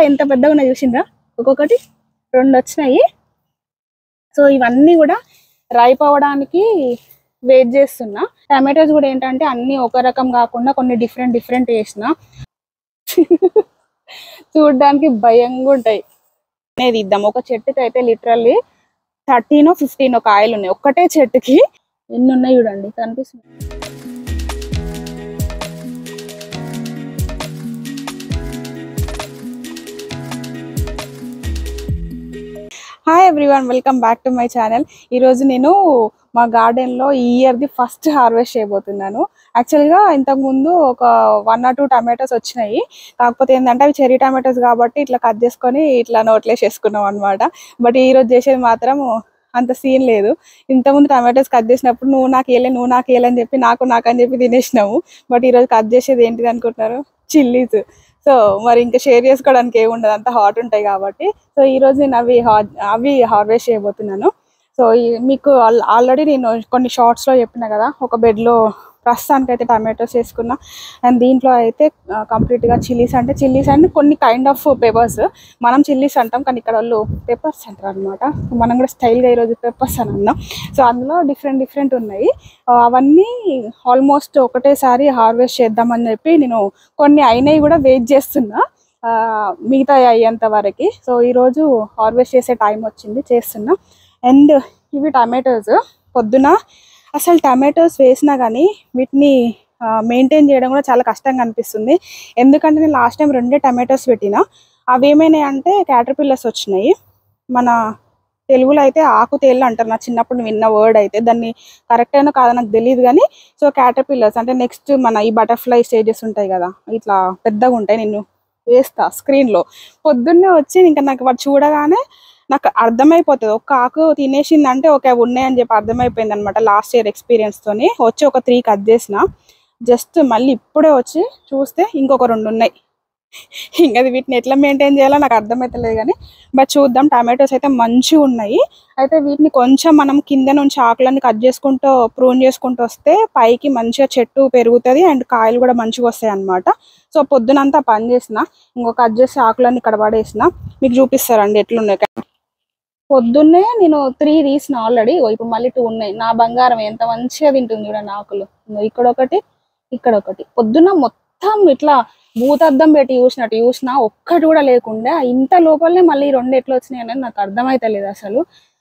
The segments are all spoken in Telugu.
ఎంత పెద్దగా ఉన్నాయి చూసిండ్రా ఒక్కొక్కటి రెండు వచ్చినాయి సో ఇవన్నీ కూడా రైప్ అవ్వడానికి వెయిట్ చేస్తున్నా టమాటోస్ కూడా ఏంటంటే అన్ని ఒక రకం కాకుండా కొన్ని డిఫరెంట్ డిఫరెంట్ వేసిన చూడడానికి భయంగా ఉంటాయి అనేది ఇద్దాం ఒక చెట్టుకి అయితే లిటరల్లీ థర్టీన్ ఫిఫ్టీన్ కాయలు ఉన్నాయి ఒక్కటే చెట్టుకి ఎన్ని ఉన్నాయి చూడండి కనిపిస్తుంది hi everyone welcome back to my channel ఈరోజు నేను మా గార్డెన్లో ఈ ఇయర్ది ఫస్ట్ హార్వెస్ట్ చేయబోతున్నాను యాక్చువల్గా ఇంతకుముందు ఒక వన్ ఆర్ టూ టమాటోస్ వచ్చినాయి కాకపోతే ఏంటంటే అవి చెరీ టమాటోస్ కాబట్టి ఇట్లా కట్ చేసుకొని ఇట్లా నోట్లేసేసుకున్నాం అనమాట బట్ ఈరోజు చేసేది మాత్రం అంత సీన్ లేదు ఇంతకుముందు టమాటోస్ కట్ చేసినప్పుడు నువ్వు నాకు వేయలే నువ్వు నాకు వేయలే అని చెప్పి నాకు నాకు అని చెప్పి తినేసినాము బట్ ఈరోజు కట్ చేసేది ఏంటిది అనుకుంటున్నారు చిల్లీస్ సో మరి ఇంకా షేర్ చేసుకోవడానికి ఏముండదు అంత హాట్ ఉంటాయి కాబట్టి సో ఈ రోజు నేను అవి హా- అవి హార్వెస్ట్ చేయబోతున్నాను సో ఈ- మీకు ఆల్రెడీ నేను కొన్ని షార్ట్స్ లో చెప్పిన కదా ఒక బెడ్ లో ప్రస్తుతానికి అయితే టమాటోస్ వేసుకున్నా అండ్ దీంట్లో అయితే కంప్లీట్ గా చిల్లీస్ అంటే చిల్లీస్ అండ్ కొన్ని కైండ్ ఆఫ్ పెప్పర్స్ మనం చిల్లీస్ అంటాం కానీ ఇక్కడ వాళ్ళు పెప్పర్స్ అంటారు అనమాట మనం కూడా స్టైల్ గా ఈరోజు పెప్పర్స్ అని అన్నాం సో అందులో డిఫరెంట్ డిఫరెంట్ ఉన్నాయి ఆ, అవన్నీ ఆల్మోస్ట్ ఒకటేసారి హార్వెస్ట్ చేద్దామని చెప్పి నేను కొన్ని అయినవి కూడా వెయిట్ చేస్తున్నా ఆ, మిగతా అయ్యేంత వరకు సో ఈరోజు హార్వెస్ట్ చేసే టైం వచ్చింది చేస్తున్నా అండ్ ఇవి టమాటోస్ పొద్దున అసలు టమాటోస్ వేసినా కానీ వీటిని మెయింటైన్ చేయడం కూడా చాలా కష్టంగా అనిపిస్తుంది ఎందుకంటే నేను లాస్ట్ టైం రెండే టమాటోస్ పెట్టిన అవి ఏమైనాయి అంటే క్యాటర్పిల్లర్స్ వచ్చినాయి మన తెలుగులో అయితే ఆకు తేళ్ళు అంటారు నా చిన్నప్పుడు విన్న వర్డ్ అయితే దాన్ని కరెక్ట్ అయినా కాదో నాకు తెలియదు కానీ సో క్యాటర్పిల్లర్స్ అంటే నెక్స్ట్ మన ఈ బటర్ఫ్లై స్టేజెస్ ఉంటాయి కదా ఇట్లా పెద్దగా ఉంటాయి నేను వేస్తా స్క్రీన్ లో పొద్దున్నే వచ్చి ఇంకా నాకు వాడు చూడగానే నాకు అర్థమైపోతుంది ఒక ఆకు తినేసింది అంటే ఓకే అవి ఉన్నాయని చెప్పి అర్థమైపోయింది అనమాట లాస్ట్ ఇయర్ ఎక్స్పీరియన్స్ తోని వచ్చి ఒక త్రీ కట్ చేసిన జస్ట్ మళ్ళీ ఇప్పుడే వచ్చి చూస్తే ఇంకొక రెండు ఉన్నాయి ఇంకా అది వీటిని ఎట్లా మెయింటైన్ చేయాలో నాకు అర్థమైతలేదు కానీ బట్ చూద్దాం టమాటోస్ అయితే మంచిగా ఉన్నాయి అయితే వీటిని కొంచెం మనం కింద నుంచి ఆకులన్నీ కట్ చేసుకుంటూ ప్రూన్ చేసుకుంటూ వస్తే పైకి మంచిగా చెట్టు పెరుగుతుంది అండ్ కాయలు కూడా మంచిగా వస్తాయి అన్నమాట సో పొద్దునంతా పని చేసిన ఇంకో కట్ చేసి ఆకులన్నీ ఇక్కడ పడేసిన మీకు చూపిస్తారండి ఎట్లున్నాయి పొద్దున్నే నేను త్రీ తీసిన ఆల్రెడీ ఇప్పుడు మళ్ళీ టూ ఉన్నాయి నా బంగారం ఎంత మంచిగా తింటుంది చూడండి ఆకులు ఇగో ఇక్కడ ఒకటి ఇక్కడ ఒకటి పొద్దున్న మొత్తం ఇట్లా భూతద్దం పెట్టి చూసినట్టు చూసినా ఒక్కటి కూడా లేకుండా ఇంత లోపలనే మళ్ళీ ఈ రెండు ఎట్లా వచ్చినాయి అనేది నాకు అర్థమైతలేదు అసలు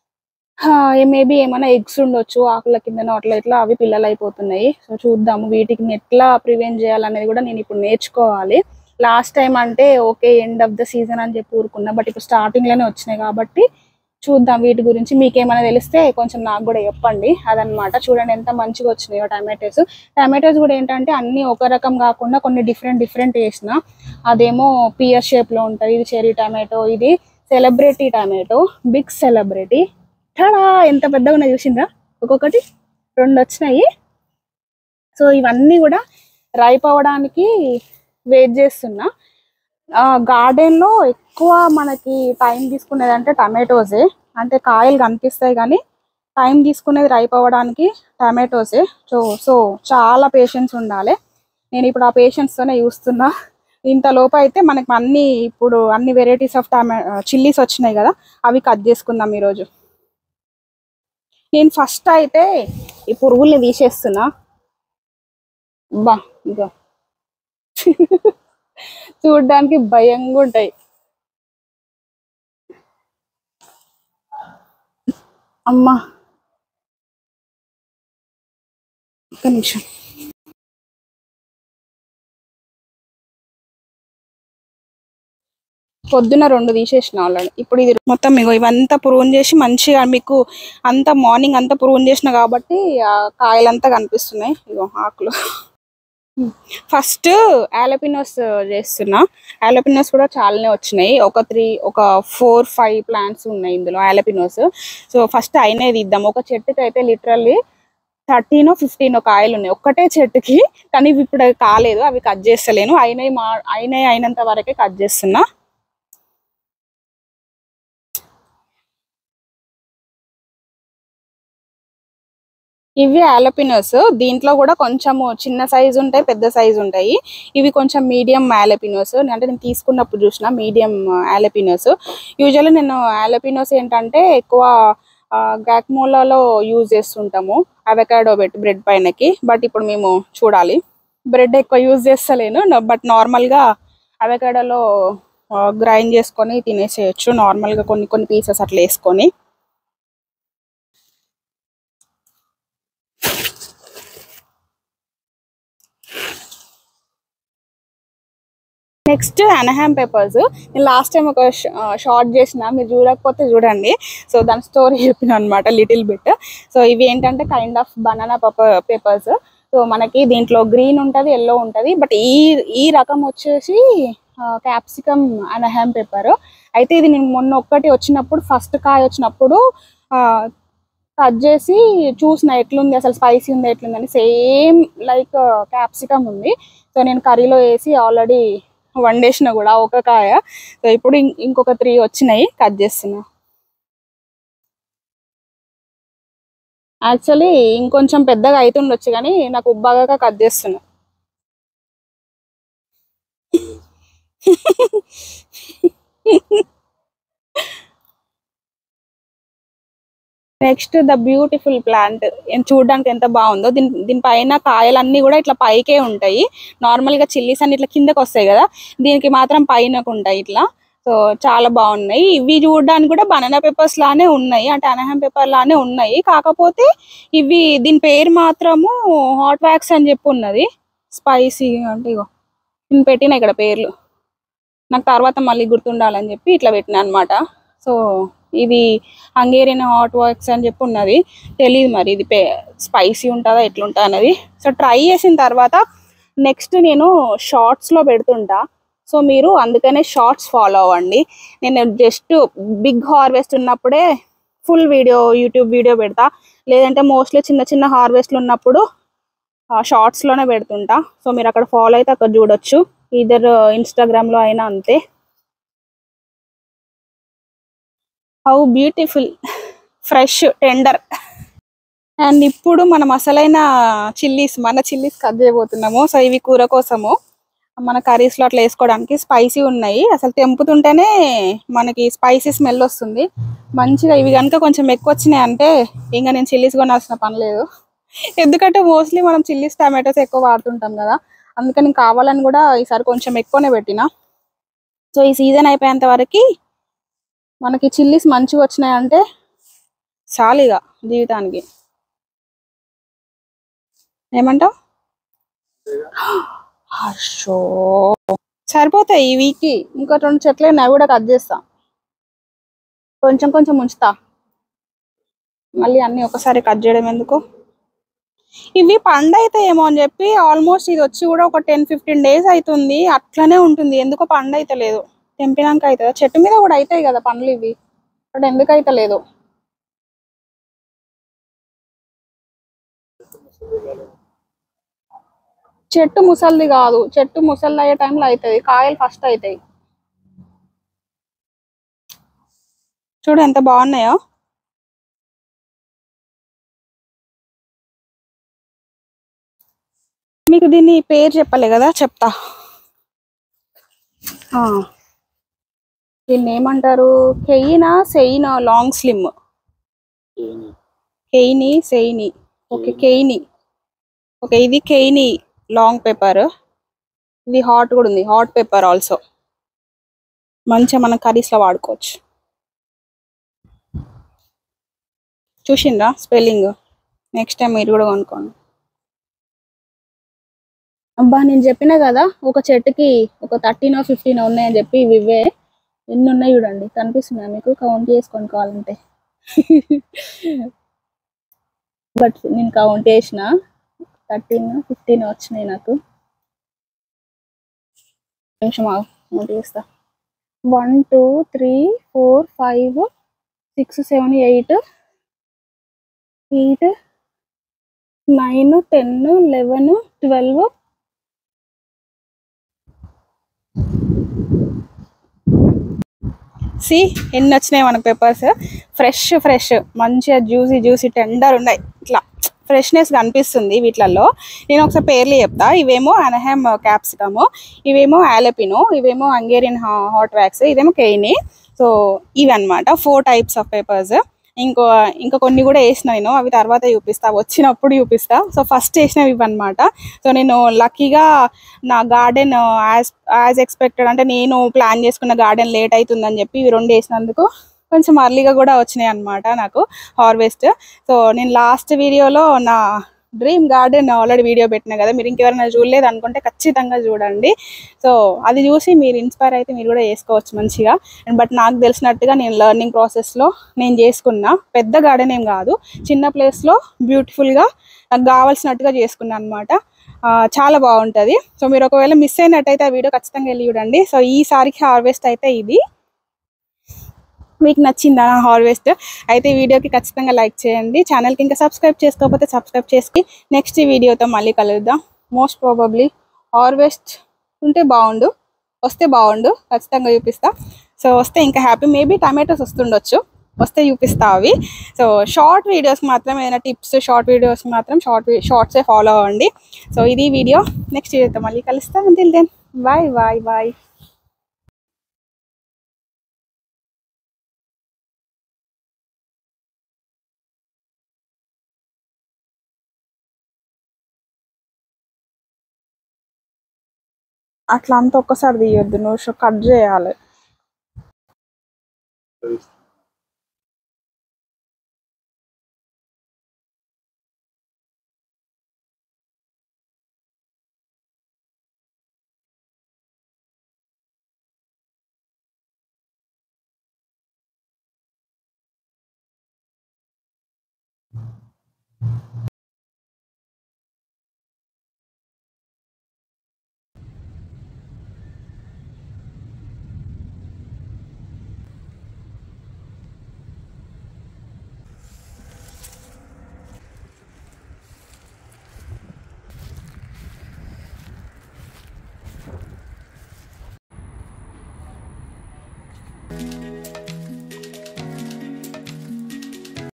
మేబీ ఏమైనా ఎగ్స్ ఉండొచ్చు ఆకుల కిందనో అట్లా ఇట్లా అవి పిల్లలు అయిపోతున్నాయి సో చూద్దాము వీటికి ఎట్లా ప్రివెంట్ చేయాలనేది కూడా నేను ఇప్పుడు నేర్చుకోవాలి లాస్ట్ టైం అంటే okay end of the season అని చెప్పి ఊరుకున్నా బట్ ఇప్పుడు స్టార్టింగ్ లోనే వచ్చినాయి కాబట్టి చూద్దాం వీటి గురించి మీకు ఏమైనా తెలిస్తే కొంచెం నాకు కూడా చెప్పండి అదనమాట చూడండి ఎంత మంచిగా వచ్చినాయో టమాటోస్ టమాటోస్ కూడా ఏంటంటే అన్ని ఒక రకం కాకుండా కొన్ని డిఫరెంట్ డిఫరెంట్ వేసిన అదేమో పియర్ షేప్ లో ఉంటుంది ఇది చెరీ టమాటో ఇది celebrity tomato big celebrity tada ఎంత పెద్దగా ఉన్నాయి చూసిండ్రా ఒక్కొక్కటి రెండు వచ్చినాయి సో ఇవన్నీ కూడా రైప్ అవ్వడానికి వెయిట్ చేస్తున్నా గార్డెన్ లో ఎక్కువ మనకి టైం తీసుకునేది అంటే టమాటోసే అంటే కాయలు కనిపిస్తాయి కానీ టైం తీసుకునేది రైప్ అవ్వడానికి టమాటోసే సో సో చాలా పేషెన్స్ ఉండాలి నేను ఇప్పుడు ఆ patience తోనే చూస్తున్నా ఇంత లోపు అయితే మనకి అన్ని ఇప్పుడు అన్ని వెరైటీస్ ఆఫ్ టమా చిల్లీస్ వచ్చినాయి కదా అవి కట్ చేసుకుందాం ఈరోజు నేను ఫస్ట్ అయితే ఈ పురుగుల్ని తీసేస్తున్నా బా ఇంకా చూడడానికి భయంగా ఉంటాయి అమ్మా ఒక్క నిమిషం పొద్దున రెండు తీసేసిన ఆల్రెడీ ఇప్పుడు ఇది మొత్తం ఇగో ఇవంతా ప్రూన్ చేసి మంచిగా మీకు అంతా మార్నింగ్ అంతా ప్రూన్ చేసిన కాబట్టి ఆ కాయలంతా కనిపిస్తున్నాయి ఇగో ఆకులు ఫస్ట్ ఆలపినోస్ చేస్తున్నా ఆలపినోస్ కూడా చాలానే వచ్చినాయి ఒక త్రీ ఒక ఫోర్ ఫైవ్ ప్లాంట్స్ ఉన్నాయి ఇందులో ఆలపినోస్ సో ఫస్ట్ అయినది ఇద్దాం ఒక చెట్టుకి అయితే లిటరల్లీ థర్టీనో ఫిఫ్టీనో కాయలు ఉన్నాయి ఒక్కటే చెట్టుకి కానీ ఇవి ఇప్పుడు కాలేదు అవి కట్ చేస్తలేను అయినవి మా అయినవి అయినంత వరకే కట్ చేస్తున్నా ఇవి ఆలపినోస్ దీంట్లో కూడా కొంచెము చిన్న సైజ్ ఉంటాయి పెద్ద సైజ్ ఉంటాయి ఇవి కొంచెం మీడియం ఆలపినోస్ అంటే నేను తీసుకున్నప్పుడు చూసిన మీడియం ఆలపినోస్ యూజువల్లీ నేను ఆలపినోస్ ఏంటంటే ఎక్కువ గాక్మోలాలో యూజ్ చేస్తుంటాము అవకాడో పెట్టి బ్రెడ్ పైనకి బట్ ఇప్పుడు మేము చూడాలి బ్రెడ్ ఎక్కువ యూజ్ చేస్తలేను బట్ నార్మల్గా అవకాడోలో గ్రైండ్ చేసుకొని తినేసేయచ్చు నార్మల్గా కొన్ని కొన్ని పీసెస్ అట్లా వేసుకొని నెక్స్ట్ అనహామ్ పేపర్స్ నేను లాస్ట్ టైం ఒక షార్ట్ చేసిన మీరు చూడకపోతే చూడండి సో దాని స్టోరీ చెప్పిన అనమాట లిటిల్ బిట్ సో ఇవి ఏంటంటే kind of banana peppers so మనకి దీంట్లో గ్రీన్ ఉంటుంది ఎల్లో ఉంటుంది బట్ ఈ ఈ రకం వచ్చేసి క్యాప్సికమ్ అనహామ్ పేపర్ అయితే ఇది నేను మొన్న ఒక్కటి వచ్చినప్పుడు ఫస్ట్ కాయ వచ్చినప్పుడు కట్ చేసి చూసిన ఎట్లుంది అసలు స్పైసీ ఉంది ఎట్లుంది అని సేమ్ లైక్ క్యాప్సికమ్ ఉంది సో నేను కర్రీలో వేసి ఆల్రెడీ వండేసిన కూడా ఒక కాయ సో ఇప్పుడు ఇం- ఇంకొక త్రీ వచ్చినాయి కట్ చేస్తున్నా యాక్చువల్లీ ఇంకొంచెం పెద్దగా అవుతుండొచ్చు కానీ నాకు ఉబ్బాగా కట్ చేస్తున్నా నెక్స్ట్ ద బ్యూటిఫుల్ ప్లాంట్ చూడడానికి ఎంత బాగుందో దీని దీనిపైన కాయలన్నీ కూడా ఇట్లా పైకే ఉంటాయి నార్మల్ గా చిల్లీస్ అన్ని ఇట్లా కిందకి వస్తాయి కదా దీనికి మాత్రం పైనకు ఉంటాయి ఇట్లా సో చాలా బాగున్నాయి ఇవి చూడడానికి కూడా బనానా పేపర్స్ లానే ఉన్నాయి అంటే అనహం పేపర్ లానే ఉన్నాయి కాకపోతే ఇవి దీని పేరు మాత్రము హాట్ వ్యాక్స్ అని చెప్పి ఉన్నది స్పైసీ అంటే ఇగో నేను పెట్టిన ఇక్కడ పేర్లు నాకు తర్వాత మళ్ళీ గుర్తుండాలని చెప్పి ఇట్లా పెట్టిన అనమాట సో ఇది హంగేరియన్ హాట్ వర్క్స్ అని చెప్పి ఉన్నది తెలియదు మరి ఇది స్పైసీ ఉంటుందా ఎట్లుంటుందా అనేది సో ట్రై చేసిన తర్వాత నెక్స్ట్ నేను షార్ట్స్లో పెడుతుంటా సో మీరు అందుకనే షార్ట్స్ ఫాలో అవ్వండి నేను జస్ట్ బిగ్ హార్వెస్ట్ ఉన్నప్పుడే ఫుల్ వీడియో యూట్యూబ్ వీడియో పెడతా లేదంటే మోస్ట్లీ చిన్న చిన్న హార్వెస్ట్లు ఉన్నప్పుడు షార్ట్స్లోనే పెడుతుంటా సో మీరు అక్కడ ఫాలో అయితే అక్కడ చూడొచ్చు ఇద్దరు ఇన్స్టాగ్రామ్లో అయినా అంతే how beautiful fresh tender and ఇప్పుడు మనం అసలైన చిల్లీస్ మన చిల్లీస్ కట్ చేయబోతున్నాము సో ఇవి కూర కోసము మన కర్రీస్లో అట్లా వేసుకోవడానికి స్పైసీ ఉన్నాయి అసలు తెంపుతుంటేనే మనకి స్పైసీ స్మెల్ వస్తుంది మంచిగా ఇవి కనుక కొంచెం ఎక్కువ వచ్చినాయి అంటే ఇంకా నేను చిల్లీస్ కొనాల్సిన పని లేదు ఎందుకంటే మోస్ట్లీ మనం చిల్లీస్ టమాటోస్ ఎక్కువ వాడుతుంటాం కదా అందుకని కావాలని కూడా ఈసారి కొంచెం ఎక్కువనే పెట్టిన సో ఈ సీజన్ అయిపోయేంత వరకు మనకి చిల్లీస్ మంచిగా వచ్చినాయంటే చాలిగా జీవితానికి ఏమంటావు హర్షో సరిపోతాయి ఈ వీక్కి ఇంకో రెండు చెట్లు ఉన్నాయి, అవి కూడా కట్ చేస్తా కొంచెం కొంచెం ఉంచుతా మళ్ళీ అన్ని ఒకసారి కట్ చేయడం ఎందుకు ఇవి పండు అయితే ఏమో అని చెప్పి ఆల్మోస్ట్ ఇది వచ్చి కూడా ఒక టెన్ ఫిఫ్టీన్ డేస్ అవుతుంది అట్లనే ఉంటుంది ఎందుకో పండు అయితే లేదు తెంపినాక అవుతుందా చెట్టు మీద కూడా అవుతాయి కదా పండ్లు ఇవి బట్ ఎందుకు అయితే లేదు చెట్టు ముసలిది కాదు చెట్టు ముసలిది అయ్యే టైంలో అవుతుంది కాయలు ఫస్ట్ అవుతాయి చూడు ఎంత బాగున్నాయో మీకు దీన్ని పేరు చెప్పలే కదా చెప్తా ఆ. దీన్ని ఏమంటారు కెయినా సెయినా లాంగ్ స్లిమ్ కెయిని సెయిని ఓకే కెయిని ఓకే ఇది కెయిని లాంగ్ పేపర్ ఇది హాట్ కూడా ఉంది హాట్ పేపర్ ఆల్సో మంచిగా మన కర్రీస్లో వాడుకోవచ్చు చూసిండ్రా స్పెల్లింగ్ నెక్స్ట్ టైం మీరు కూడా కొనుక్కోండి అబ్బా నేను చెప్పిన కదా ఒక చెట్టుకి ఒక థర్టీన్ ఫిఫ్టీన్ ఉన్నాయని చెప్పి ఇవి ఇవే ఎన్ని ఉన్నాయి చూడండి కనిపిస్తున్నాయి మీకు కౌంట్ చేసుకొని కావాలంటే బట్ నేను కౌంట్ చేసిన థర్టీన్ ఫిఫ్టీన్ వచ్చినాయి నాకు నిమిషం ఆగు నోట్ చేస్తా one two three four five six seven eight eight nine ten eleven twelve సి ఎన్ని వచ్చినాయి మన పేపర్స్ ఫ్రెష్ ఫ్రెష్ మంచిగా జ్యూసీ జ్యూసీ టెండర్ ఉన్నాయి ఇట్లా ఫ్రెష్నెస్ కనిపిస్తుంది వీటిలలో నేను ఒకసారి పేర్లు చెప్తా ఇవేమో అనహామ్ క్యాప్సికమ్ ఇవేమో ఆలపినో ఇవేమో హంగేరియన్ హాట్ వ్యాక్స్ ఇదేమో కెయిని సో ఇవి అనమాట ఫోర్ టైప్స్ ఆఫ్ పేపర్స్ ఇంకో ఇంకా కొన్ని కూడా వేసిన నేను అవి తర్వాత చూపిస్తా వచ్చినప్పుడు చూపిస్తా సో ఫస్ట్ వేసినవి ఇవన్నమాట సో నేను లక్కీగా నా గార్డెన్ యాజ్ యాజ్ ఎక్స్పెక్టెడ్ అంటే నేను ప్లాన్ చేసుకున్న గార్డెన్ లేట్ అవుతుందని చెప్పి ఇవి రెండు వేసినందుకు కొంచెం అర్లీగా కూడా వచ్చినాయి అనమాట నాకు హార్వెస్ట్ సో నేను లాస్ట్ వీడియోలో నా డ్రీమ్ గార్డెన్ ఆల్రెడీ వీడియో పెట్టినా కదా మీరు ఇంకెవరైనా చూడలేదు అనుకుంటే ఖచ్చితంగా చూడండి సో అది చూసి మీరు ఇన్స్పైర్ అయితే మీరు కూడా చేసుకోవచ్చు మంచిగా బట్ నాకు తెలిసినట్టుగా నేను లెర్నింగ్ ప్రాసెస్లో నేను చేసుకున్నా పెద్ద గార్డెన్ ఏం కాదు చిన్న ప్లేస్లో బ్యూటిఫుల్గా నాకు కావాల్సినట్టుగా చేసుకున్నాను అనమాట చాలా బాగుంటుంది సో మీరు ఒకవేళ మిస్ అయినట్టయితే ఆ వీడియో ఖచ్చితంగా వెళ్ళి చూడండి సో ఈసారికి హార్వెస్ట్ అయితే ఇది మీకు నచ్చిందా నా హార్వెస్ట్ అయితే ఈ వీడియోకి ఖచ్చితంగా లైక్ చేయండి ఛానల్కి ఇంకా సబ్స్క్రైబ్ చేసుకోకపోతే సబ్స్క్రైబ్ చేసి నెక్స్ట్ వీడియోతో మళ్ళీ కలుద్దాం మోస్ట్ ప్రాబబ్లీ హార్వెస్ట్ ఉంటే బాగుండు వస్తే బాగుండు ఖచ్చితంగా చూపిస్తా సో వస్తే ఇంకా హ్యాపీ మేబీ టమాటోస్ వస్తుండొచ్చు వస్తే చూపిస్తా అవి సో షార్ట్ వీడియోస్ మాత్రం ఏదైనా టిప్స్ షార్ట్ వీడియోస్ మాత్రం షార్ట్ షార్ట్సే ఫాలో అవ్వండి సో ఇది వీడియో నెక్స్ట్ వీడియోతో మళ్ళీ కలుస్తాం until then bye bye bye అట్లా అంతా ఒక్కసారి తీయొద్దు నువ్వు కట్ చేయాలి